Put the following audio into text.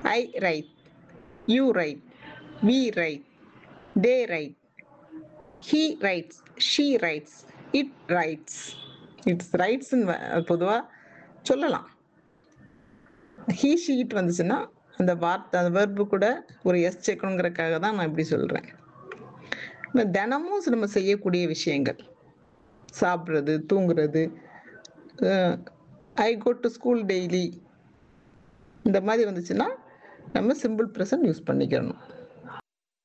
I write you write we write they write he writes she writes it writes it's ரைட்ஸ்ன்னு பொதுவாக சொல்லலாம் he sheet வந்துச்சுன்னா அந்த வார்த்தை அந்த வெர்பு கூட ஒரு எஸ் சேர்க்கணுங்கிறதுக்காக தான் நான் இப்படி சொல்கிறேன் இந்த தினமும் நம்ம செய்யக்கூடிய விஷயங்கள் சாப்பிட்றது தூங்குறது I go to school daily இந்த மாதிரி வந்துச்சுன்னா நம்ம சிம்பிள் ப்ரெசன்ட் யூஸ் பண்ணிக்கணும்